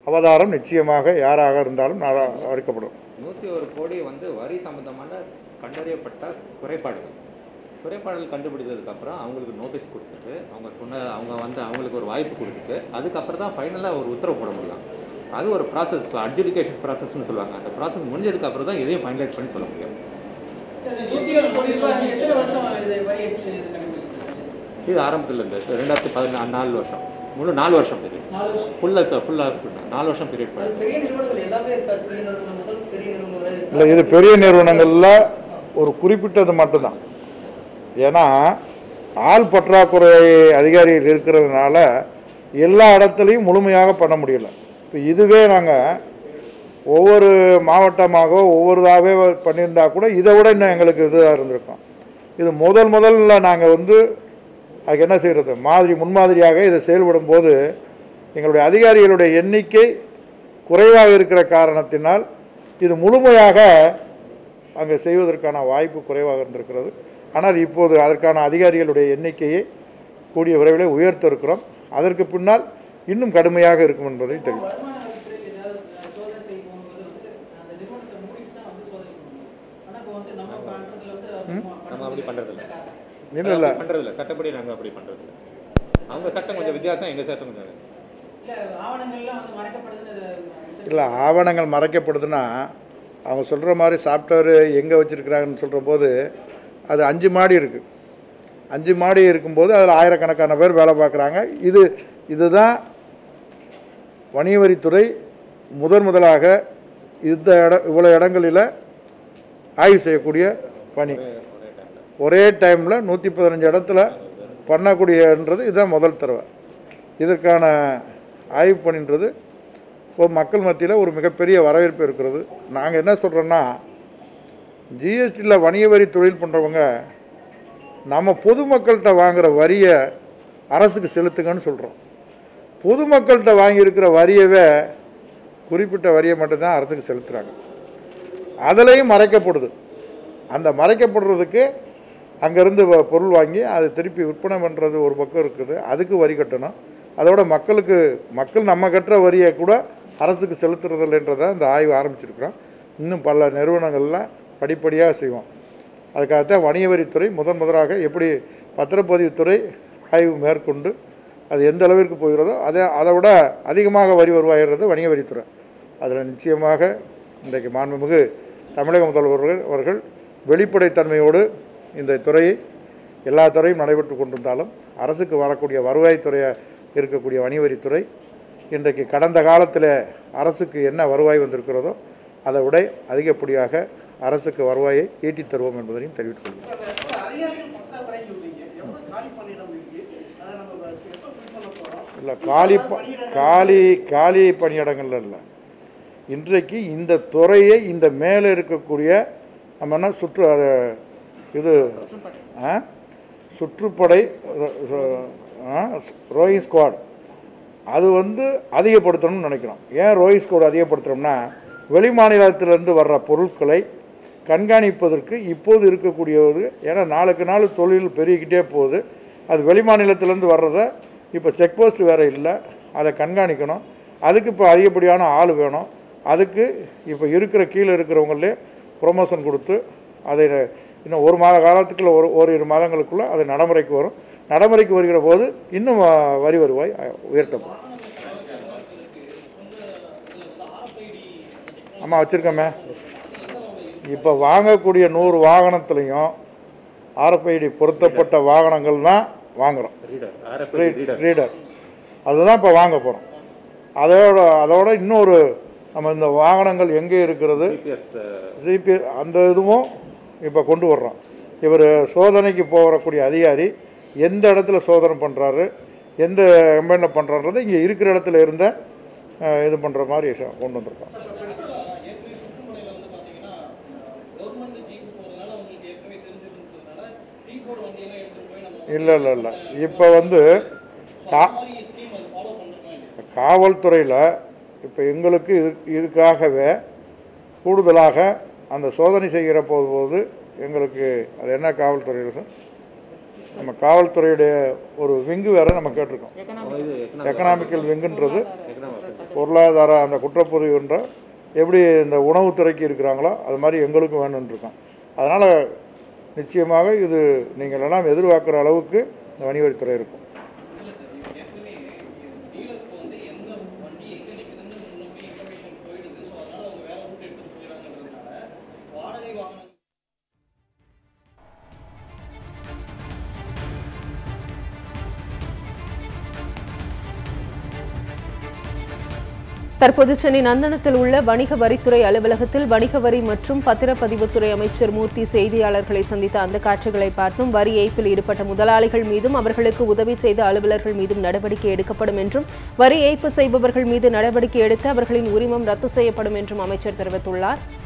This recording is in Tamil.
அவதாரம் நிச்சயமாக யாராக இருந்தாலும் அளிக்கப்படும் நூற்றி ஒரு கோடி வந்து வரி சம்பந்தமான கண்டறியப்பட்ட குறைபாடுகள் குறைபாடுகள் கண்டுபிடிச்சதுக்கு அப்புறம் அவங்களுக்கு நோட்டீஸ் கொடுத்துட்டு அவங்க சொன்ன அவங்க வந்து அவங்களுக்கு ஒரு வாய்ப்பு கொடுத்துட்டு அதுக்கப்புறம் தான் ஃபைனலாக ஒரு உத்தரவு போட முடியும் அது ஒரு ப்ராசஸ் அட்ஜுடிகேஷன் ப்ராசஸ்னு சொல்லுவாங்க அந்த ப்ராசஸ் முடிஞ்சதுக்கு அப்புறம் தான் எதையும் ஃபைனலைஸ் பண்ணி சொல்ல முடியும் நூத்தி ஒரு கோடி ரூபாய் நீங்க எத்தனை வருஷம் இது வரி எப்படி இது கண்டுபிடிக்கிறது இது ஆரம்பத்தில் இருந்து ரெண்டாயிரத்தி பதினாலு நாலு வருஷம் முழு நாலு வருஷம் பீரியட் நாலு வருஷம் ஃபுல்லாக ஃபுல்லாக நாலு வருஷம் பீரியட் அது பெரிய நிறுவனங்கள் எல்லாமே இருக்கா சிறிய நிறுவனம் முதல் பெரிய நிறுவனம் வரை இருக்கா? இல்லை இது பெரிய நிறுவனங்களில் ஒரு குறிப்பிட்டது மட்டும்தான் ஏன்னா ஆள் பற்றாக்குறை அதிகாரிகள் இருக்கிறதுனால எல்லா இடத்துலையும் முழுமையாக பண்ண முடியல இப்போ இதுவே நாங்கள் ஒவ்வொரு மாவட்டமாக ஒவ்வொருதாகவே பண்ணியிருந்தா கூட இதை விட இன்னும் எங்களுக்கு இதாக இருந்திருக்கும் இது முதல் முதல்ல நாங்கள் வந்து அதுக்கு என்ன செய்கிறது மாதிரி முன்மாதிரியாக இதை செயல்படும் போது எங்களுடைய அதிகாரிகளுடைய எண்ணிக்கை குறைவாக இருக்கிற காரணத்தினால் இது முழுமையாக அங்கே செய்வதற்கான வாய்ப்பு குறைவாக இருந்திருக்கிறது ஆனால் இப்போது அதற்கான அதிகாரிகளுடைய எண்ணிக்கையை கூடிய விரைவில் உயர்த்த இருக்கிறோம் அதற்கு பின்னால் இன்னும் கடுமையாக இருக்கும் என்பதை தெரியும் வருமான வரித்துறையில் ஏதாவது அஹ், சோதனை செய்ய போகும்போது வந்து அந்த நிறுவனத்தை மூடிட்டு தான் வந்து சோதனை பண்ணுவோம் ஆனா இப்போ வந்து நம்ம பண்றதுல வந்து அது பண்ண நம்ம அப்படி முடியல. பண்றதில்ல. இல்லை இல்லை பண்ணுறதில்ல சட்டப்படி நாங்கள் அப்படி பண்ணுறதில்ல அவங்க சட்டம் கொஞ்சம் வித்தியாசம் எங்கள் சட்டம் கொஞ்சம் இல்ல ஆவணங்கள்லாம் வந்து மறைக்கப்படுதுன்னு இல்லை ஆவணங்கள் மறைக்கப்படுதுன்னா அவங்க சொல்கிற மாதிரி சாஃப்ட்வேர் எங்கே வச்சுருக்கிறாங்கன்னு சொல்கிற போது அது அஞ்சு மாடி இருக்குது அஞ்சு மாடி இருக்கும்போது அதில் ஆயிரக்கணக்கான பேர் வேலை பார்க்குறாங்க இது இதுதான் வணிக வரித்துறை முதன் முதலாக இந்த இட இவ்வளோ இடங்களில் ஆய்வு செய்யக்கூடிய பணி ஒரே டைமில் நூற்றி பதினஞ்சு இடத்துல பண்ணக்கூடியன்றது இதுதான் முதல் தடவை இதற்கான ஆய்வு பணின்றது ஒரு மக்கள் மத்தியில் ஒரு மிகப்பெரிய வரவேற்பு இருக்கிறது நாங்கள் என்ன சொல்கிறோன்னா ஜிஎஸ்டியில் வணிக வரி தொழில் பண்ணுறவங்க நம்ம பொதுமக்கள்கிட்ட வாங்குற வரியை அரசுக்கு செலுத்துங்கன்னு சொல்கிறோம் பொதுமக்கள்கிட்ட வாங்கியிருக்கிற வரியவே குறிப்பிட்ட வரியை மட்டும்தான் அரசுக்கு செலுத்துகிறாங்க அதுலேயும் மறைக்கப்படுது அந்த மறைக்கப்படுறதுக்கு அங்கேருந்து வ- பொருள் வாங்கி அதை திருப்பி விற்பனை பண்ணுறது ஒரு பக்கம் இருக்குது அதுக்கு வரி கட்டணும் அதோட மக்களுக்கு மக்கள் நம்ம கட்டுற வரியை கூட அரசுக்கு செலுத்துறது இல்லைன்றதை இந்த ஆய்வு ஆரம்பிச்சிருக்கிறோம் இன்னும் பல நிறுவனங்கள்லாம் படிப்படியாக செய்வோம் அதுக்காகத்தான் வணிக வரித்துறை முதன் முதலாக எப்படி பத்திரப்பதிவுத்துறை ஆய்வு மேற்கொண்டு அது எந்த அளவிற்கு போகிறதோ அதை அதை விட அதிகமாக வரி வருவாயிறது வணிக வரித்துறை அதில் நிச்சயமாக இன்றைக்கு மாண்புமிகு தமிழக முதல்வர்கள் அவர்கள் வெளிப்படைத்தன்மையோடு இந்த துறையை எல்லா துறையும் நடைபெற்று கொண்டிருந்தாலும் அரசுக்கு வரக்கூடிய வருவாய்த்துறையாக இருக்கக்கூடிய வணிக வரித்துறை இன்றைக்கு கடந்த காலத்தில் அரசுக்கு என்ன வருவாய் வந்திருக்கிறதோ அதை விட அதிகப்படியாக அரசுக்கு வருவாயை ஈட்டித் தருவோம் என்பதையும் தெரிவித்துக் கொள்கிறேன் அதிகாரிகள் பற்றாக்குறை சொல்றீங்க எவ்வளவு காலி பணியிடம் இருக்கு அதை நம்ம எப்ப ஃபில் பண்ண போறோம் இல்லை காலி ப- காலி காலி பணியிடங்கள்ல இல்லை இன்றைக்கு இந்த துறையை இந்த மேலே இருக்கக்கூடிய நம்ம என்ன சுற்று அது இது ஆ? சுற்றுப்படை ரோயிங் ஸ்குவாட் அது வந்து அதிகப்படுத்தணும்னு நினைக்கிறோம் ஏன் ரோயிங் ஸ்குவாட் அதிகப்படுத்துகிறோம்னா வெளி மாநிலத்திலிருந்து வர்ற பொருட்களை கண்காணிப்பதற்கு இப்போது இருக்கக்கூடியது ஏன்னா நாளுக்கு நாள் தொழில் பெருகிக்கிட்டே போகுது அது வெளி மாநிலத்திலேருந்து வர்றதை இப்போ செக் போஸ்ட் வேறு இல்லை அதை கண்காணிக்கணும் அதுக்கு இப்போ அதிகப்படியான ஆள் வேணும் அதுக்கு இப்போ இருக்கிற கீழே இருக்கிறவங்களே ப்ரொமோஷன் கொடுத்து அதை இன்னும் ஒரு மாத காலத்துக்குள்ள ஒரு ஓரிரு மாதங்களுக்குள்ள அது நடைமுறைக்கு வரும் நடைமுறைக்கு வருகிற போது இன்னும் ஆ, வரி வருவாய் ஆ, உயர்த்தப்படும் ஆமாம் வச்சுருக்கோமே இப்போ வாங்கக்கூடிய நூறு வாகனத்துலேயும் ஆர்எஃப்ஐடி பொருத்தப்பட்ட வாகனங்கள் தான் வாங்குகிறோம் ரீடர் ஆர்எஃப்ஐ ரீடர் ரீடர் அதுதான் இப்போ வாங்க போகிறோம் அதோட அதோட இன்னொரு நம்ம இந்த வாகனங்கள் எங்கே இருக்கிறது ஜிபிஎஸ் சிபி அந்த இதுவும் இப்போ கொண்டு வர்றோம் இவர் சோதனைக்கு போகக்கூடிய அதிகாரி எந்த இடத்துல சோதனை பண்ணுறாரு எந்த கம்பெனியில் பண்ணுறான்றது இங்கே இருக்கிற இடத்துல இருந்த அஹ், இது பண்ணுற மாதிரி விஷயம் கொண்டு வந்திருக்கோம் ஏற்கனவே சுற்றுப்படையில வந்து பாத்தீங்கன்னா கவர்மெண்ட் ஜீப் போறதுனால உங்களுக்கு ஏற்கனவே தெரிஞ்சிருந்ததுனால டீ கோட் வண்டியெல்லாம் எடுத்துட்டு போய் நம்ம இல்லை இல்லை இல்லை இப்போ வந்து கா மாதிரி ஸ்கீம் அது ஃபாலோ பண்ணிருக்கோம் இல்லையா காவல்துறையில் இப்போ எங்களுக்கு இது இதுக்காகவே கூடுதலாக அந்த சோதனை செய்கிற போது போது எங்களுக்கு அது என்ன காவல்துறை சார் நம்ம காவல்துறையுடைய ஒரு விங்கு வேற நம்ம கேட்டிருக்கோம் இது எக்கனாமிக்கல் விங்குன்றது அதுக்கு தான் வைப்பேன். பொருளாதார அந்த குற்றப்பதிவுன்ற எப்படி இந்த உணவுத்துறைக்கு இருக்கிறாங்களோ அது மாதிரி எங்களுக்கும் வேணும்னு இருக்கோம் அதனால் நிச்சயமாக இது நீங்கள் எல்லாம் எதிர்பார்க்குற அளவுக்கு இந்த வணிகவரித்துறை இருக்கும் இல்ல சார் இப்போ ஏற்கனவே டீலர்ஸ்க்கு வந்து எந்த வண்டி எங்க நிக்குதுன்னு முன்னாடி இன்ஃபர்மேஷன் போயிடுது ஸோ அதனால அவங்க வேற ரூட் எடுத்துட்டு போயிடறாங்கன்றதுனால வாடகை வாகனம் தற்போது சென்னை நந்தனத்தில் உள்ள வணிக வரித்துறை அலுவலகத்தில் வணிக வரி மற்றும் பத்திரப்பதிவுத்துறை அமைச்சர் மூர்த்தி செய்தியாளர்களை சந்தித்த அந்த காட்சிகளை பார்த்தும் வரி ஏய்ப்பில் ஈடுபட்ட முதலாளிகள் மீதும் அவர்களுக்கு உதவி செய்த அலுவலர்கள் மீதும் நடவடிக்கை எடுக்கப்படும் என்றும் வரி ஏய்ப்பு செய்பவர்கள் மீது நடவடிக்கை எடுத்து அவர்களின் உரிமம் ரத்து செய்யப்படும் என்றும் அமைச்சர் தெரிவித்துள்ளார்